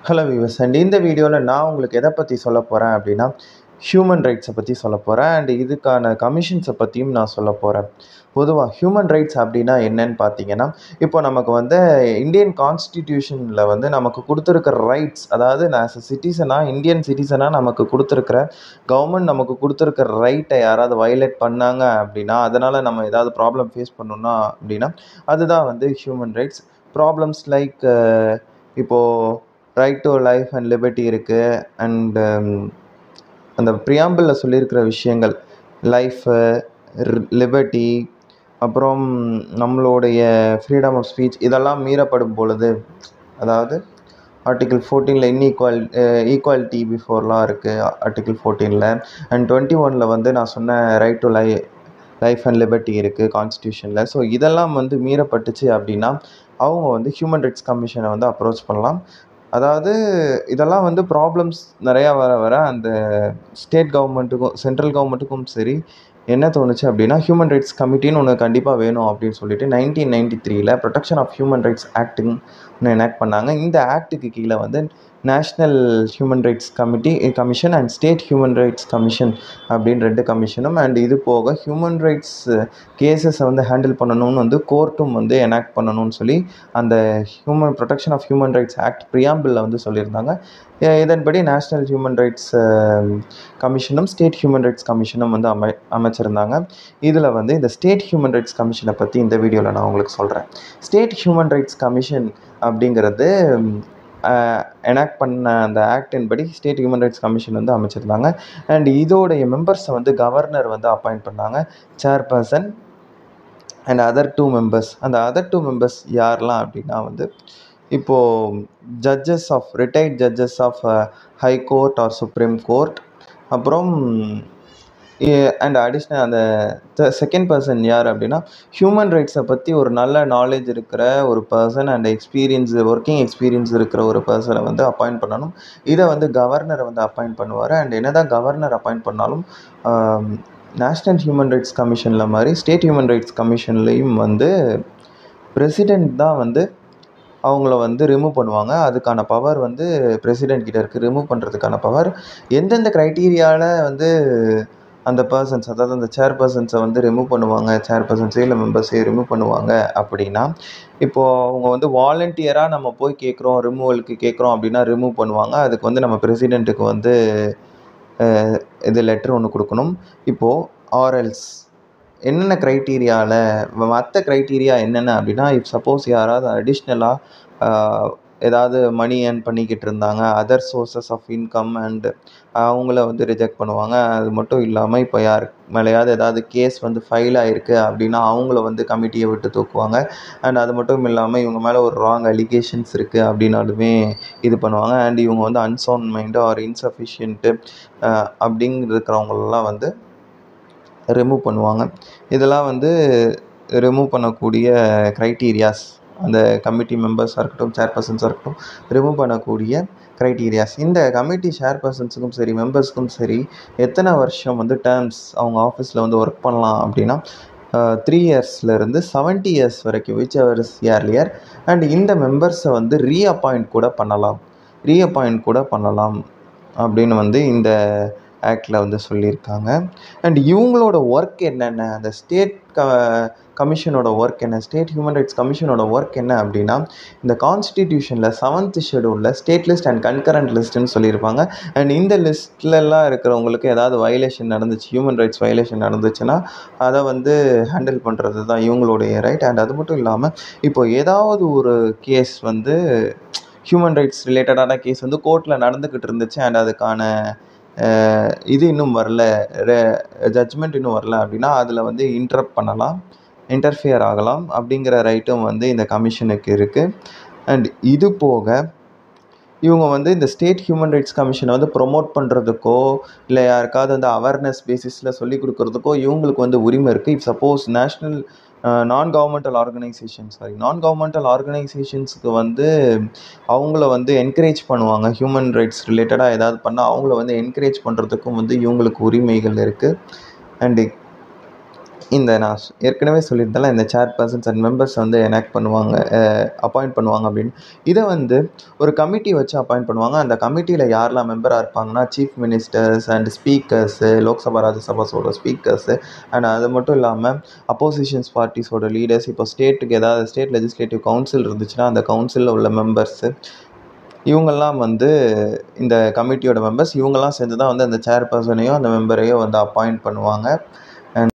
hello viewers and இந்த வீடியோவில் நான் உங்களுக்கு எதை பற்றி சொல்ல போகிறேன் அப்படின்னா ஹியூமன் ரைட்ஸை பற்றி சொல்ல போகிறேன் அண்ட் இதுக்கான கமிஷன்ஸை பற்றியும் நான் சொல்ல போகிறேன் பொதுவாக ஹியூமன் ரைட்ஸ் அப்படின்னா என்னன்னு பார்த்தீங்கன்னா இப்போ நமக்கு வந்து இந்தியன் கான்ஸ்டிடியூஷனில் வந்து நமக்கு கொடுத்துருக்கிற ரைட்ஸ் அதாவது நான் ஆஸ் அ சிட்டிசனாக இந்தியன் சிட்டிசனாக நமக்கு கொடுத்துருக்கிற கவர்மெண்ட் நமக்கு கொடுத்துருக்கிற ரைட்டை யாராவது வயலேட் பண்ணாங்க அப்படின்னா அதனால் நம்ம ஏதாவது ப்ராப்ளம் ஃபேஸ் பண்ணணும்னா அப்படின்னா அதுதான் வந்து ஹியூமன் ரைட்ஸ் ப்ராப்ளம்ஸ் லைக் இப்போது right to life and liberty இருக்குது அண்ட் அந்த ப்ரியாம்பிளில் சொல்லியிருக்கிற விஷயங்கள் லைஃபு லிபர்ட்டி அப்புறம் நம்மளுடைய ஃப்ரீடம் ஆஃப் ஸ்பீச் இதெல்லாம் மீறப்படும் பொழுது அதாவது ஆர்டிகிள் ஃபோர்டீனில் இன்இக்வால் ஈக்குவாலிட்டி பிஃபோர்லாம் இருக்குது ஆர்டிகிள் ஃபோர்டீனில் அண்ட் டுவெண்ட்டி ஒனில் வந்து நான் சொன்ன ரைட் டு லை லைஃப் அண்ட் லிபர்ட்டி இருக்குது கான்ஸ்டியூஷனில் ஸோ இதெல்லாம் வந்து மீறப்பட்டுச்சு அப்படின்னா அவங்க வந்து ஹியூமன் ரைட்ஸ் கமிஷனை வந்து அப்ரோச் பண்ணலாம் அதாவது இதெல்லாம் வந்து ப்ராப்ளம்ஸ் நிறையா வர வர அந்த ஸ்டேட் கவர்மெண்ட்டுக்கும் சென்ட்ரல் கவர்மெண்ட்டுக்கும் சரி என்ன தோணுச்சு அப்படின்னா ஹியூமன் ரைட்ஸ் கமிட்டின்னு ஒன்று கண்டிப்பாக வேணும் அப்படின்னு சொல்லிட்டு நைன்டீன் நைன்டி த்ரீல ப்ரொடெக்ஷன் ஆஃப் ஹியூமன் ரைட்ஸ் ஆக்ட்டுன்னு ஒன்று எனாக்ட் பண்ணாங்க இந்த ஆக்ட்டுக்கு கீழே வந்து national human rights committee commission and state human rights commission அப்படின்னு ரெண்டு கமிஷனும் அண்ட் இது போக ஹியூமன் ரைட்ஸ் கேசஸை வந்து ஹேண்டில் பண்ணணும்னு வந்து கோர்ட்டும் வந்து எனாக்ட் பண்ணணும்னு சொல்லி அந்த human protection of human rights act ப்ரியாம்பிளில் வந்து சொல்லியிருந்தாங்க இதன்படி நேஷ்னல் ஹியூமன் ரைட்ஸ் கமிஷனும் ஸ்டேட் ஹியூமன் ரைட்ஸ் கமிஷனும் வந்து அமை அமைச்சிருந்தாங்க இதில் வந்து இந்த ஸ்டேட் ஹியூமன் ரைட்ஸ் கமிஷனை பற்றி இந்த வீடியோவில் நான் உங்களுக்கு சொல்கிறேன் ஸ்டேட் ஹியூமன் ரைட்ஸ் கமிஷன் அப்படிங்கிறது எனாக்ட் பண்ண அந்த ஆக்டின் படி ஸ்டேட் ஹியூமன் ரைட்ஸ் கமிஷன் வந்து அமைச்சிருந்தாங்க அண்ட் இதோடைய மெம்பர்ஸை வந்து கவர்னர் வந்து அப்பாயிண்ட் பண்ணாங்க chairperson and other two members அந்த அதர் டூ மெம்பர்ஸ் யாரெல்லாம் அப்படின்னா வந்து இப்போது judges of retired judges of high court or supreme court அப்புறம் அண்ட் அடிஷ்னல் அந்த செகண்ட் பர்சன் யார் அப்படின்னா ஹியூமன் ரைட்ஸை பற்றி ஒரு நல்ல நாலேஜ் இருக்கிற ஒரு person and experience working experience இருக்கிற ஒரு பர்சனை வந்து அப்பாயிண்ட் பண்ணணும் இதை வந்து கவர்னரை வந்து அப்பாயிண்ட் பண்ணுவார் அண்ட் என்ன தான் கவர்னர் அப்பாயிண்ட் பண்ணாலும் நேஷ்னல் ஹியூமன் ரைட்ஸ் கமிஷனில் மாதிரி ஸ்டேட் ஹியூமன் ரைட்ஸ் கமிஷன்லேயும் வந்து பிரசிடெண்ட் தான் வந்து அவங்கள வந்து ரிமூவ் பண்ணுவாங்க அதுக்கான பவர் வந்து பிரசிடெண்ட் கிட்ட இருக்குது ரிமூவ் பண்ணுறதுக்கான பவர் எந்தெந்த க்ரைட்டீரியாவில் வந்து அந்த பர்சன்ஸ் அதாவது அந்த சேர் பர்சன்ஸை வந்து ரிமூவ் பண்ணுவாங்க சேர் பர்சன்ஸே இல்லை மெம்பர்ஸே ரிமூவ் பண்ணுவாங்க அப்படின்னா இப்போது அவங்க வந்து வாலண்டியராக நம்ம போய் கேட்குறோம் ரிமூவலுக்கு கேட்குறோம் அப்படின்னா ரிமூவ் பண்ணுவாங்க அதுக்கு வந்து நம்ம பிரசிடெண்ட்டுக்கு வந்து இது லெட்டர் ஒன்று கொடுக்கணும் இப்போது ஆர்எல்ஸ் என்னென்ன க்ரைட்டீரியாவில் மற்ற க்ரைட்டீரியா என்னென்ன அப்படின்னா இப் சப்போஸ் யாராவது அடிஷ்னலாக ஏதாவது மணி ஏர்ன் பண்ணிக்கிட்டு இருந்தாங்க other sources of income and அவங்கள வந்து ரிஜெக்ட் பண்ணுவாங்க அது மட்டும் இல்லாமல் இப்போ யார் மேலேயாவது ஏதாவது கேஸ் வந்து ஃபைல் ஆகிருக்கு அப்படின்னா அவங்கள வந்து கமிட்டியை விட்டு தூக்குவாங்க அண்ட் அது மட்டும் இல்லாமல் இவங்க மேலே ஒரு ராங் அலிகேஷன்ஸ் இருக்குது அப்படின்னாலுமே இது பண்ணுவாங்க அண்ட் இவங்க வந்து அன்சவுண்ட் மைண்டு ஆர் இன்சஃபிஷியன்ட்டு அப்படிங்கிற இருக்கிறவங்களெல்லாம் வந்து ரிமூவ் பண்ணுவாங்க இதெல்லாம் வந்து ரிமூவ் பண்ணக்கூடிய க்ரைட்டீரியாஸ் அந்த கமிட்டி மெம்பர்ஸாக இருக்கட்டும் சேர்பர்சன்ஸாக இருக்கட்டும் ரிமூவ் பண்ணக்கூடிய க்ரைட்டீரியாஸ் இந்த கமிட்டி சேர்பர்சன்ஸுக்கும் சரி மெம்பர்ஸுக்கும் சரி எத்தனை வருஷம் வந்து டேர்ம்ஸ் அவங்க ஆஃபீஸில் வந்து ஒர்க் பண்ணலாம் அப்படின்னா த்ரீ இயர்ஸ்லேருந்து செவன்ட்டி இயர்ஸ் வரைக்கும் whichever is earlier and இந்த மெம்பர்ஸை வந்து ரீஅப்பாயிண்ட் கூட பண்ணலாம் ரீஅப்பாயிண்ட் கூட பண்ணலாம் அப்படின்னு வந்து இந்த ஆக்டில் வந்து சொல்லியிருக்காங்க அண்ட் இவங்களோட ஒர்க் என்னென்ன அந்த ஸ்டேட் க கமிஷனோட ஒர்க் என்ன ஸ்டேட் ஹியூமன் ரைட்ஸ் கமிஷனோட ஒர்க் என்ன அப்படின்னா இந்த கான்ஸ்டிடியூஷனில் செவன்த் ஷெடியூலில் ஸ்டேட் லிஸ்ட் அண்ட் கன்கரண்ட் லிஸ்ட்டுன்னு சொல்லியிருப்பாங்க அண்ட் இந்த லிஸ்ட்லலாம் இருக்கிறவங்களுக்கு ஏதாவது வயலேஷன் நடந்துச்சு ஹியூமன் ரைட்ஸ் வயலேஷன் நடந்துச்சுன்னா அதை வந்து ஹேண்டில் பண்ணுறது தான் இவங்களுடைய ரைட் அண்ட் அது மட்டும் இல்லாமல் இப்போ ஏதாவது ஒரு கேஸ் வந்து ஹியூமன் ரைட்ஸ் ரிலேட்டடான கேஸ் வந்து கோர்ட்டில் நடந்துக்கிட்டு இருந்துச்சு அண்ட் அதுக்கான இது இன்னும் வரல ஜட்ஜ்மெண்ட் இன்னும் வரல அப்படின்னா அதில் வந்து இன்டரப்ட் பண்ணலாம் இன்டர்ஃபியர் ஆகலாம் அப்படிங்கிற ரைட்டும் வந்து இந்த கமிஷனுக்கு இருக்குது அண்ட் இது போக இவங்க வந்து இந்த ஸ்டேட் ஹியூமன் ரைட்ஸ் கமிஷனை வந்து ப்ரொமோட் பண்ணுறதுக்கோ இல்லை யாருக்காவது வந்து அவேர்னஸ் பேசிஸில் சொல்லி கொடுக்குறதுக்கோ இவங்களுக்கு வந்து உரிமை இருக்குது if suppose national non governmental organisation sorry non governmental ஆர்கனைசேஷன்ஸுக்கு வந்து அவங்கள வந்து என்கரேஜ் பண்ணுவாங்க ஹியூமன் ரைட்ஸ் ரிலேட்டடாக ஏதாவது பண்ணால் அவங்கள வந்து என்கரேஜ் பண்ணுறதுக்கும் வந்து இவங்களுக்கு உரிமைகள் இருக்குது அண்டு இந்த நான் ஸ் ஏற்கனவே சொல்லியிருந்தேன்ல இந்த சேர் பர்சன்ஸ் அண்ட் மெம்பர்ஸ் வந்து எனாக்ட் பண்ணுவாங்க அப்பாயிண்ட் பண்ணுவாங்க அப்படின்னு இதை வந்து ஒரு கமிட்டி வச்சு அப்பாயிண்ட் பண்ணுவாங்க அந்த கமிட்டியில் யாரெல்லாம் மெம்பராக இருப்பாங்கன்னா chief ministers and speakers Lok Sabha ராஜ்யசபாஸோட ஸ்பீக்கர்ஸு அண்ட் அது மட்டும் இல்லாமல் அப்போசிஷன்ஸ் பார்ட்டிஸோட லீடர்ஸ் இப்போ ஸ்டேட்டுக்கு ஏதாவது ஸ்டேட் லெஜிஸ்லேட்டிவ் கவுன்சில் இருந்துச்சுன்னா அந்த கவுன்சிலில் உள்ள மெம்பர்ஸு இவங்கெல்லாம் வந்து இந்த கமிட்டியோட மெம்பர்ஸ் இவங்கெல்லாம் சேர்ந்து தான் வந்து அந்த சேர் பர்சனையும் அந்த மெம்பரையும் வந்து அப்பாயிண்ட் பண்ணுவாங்க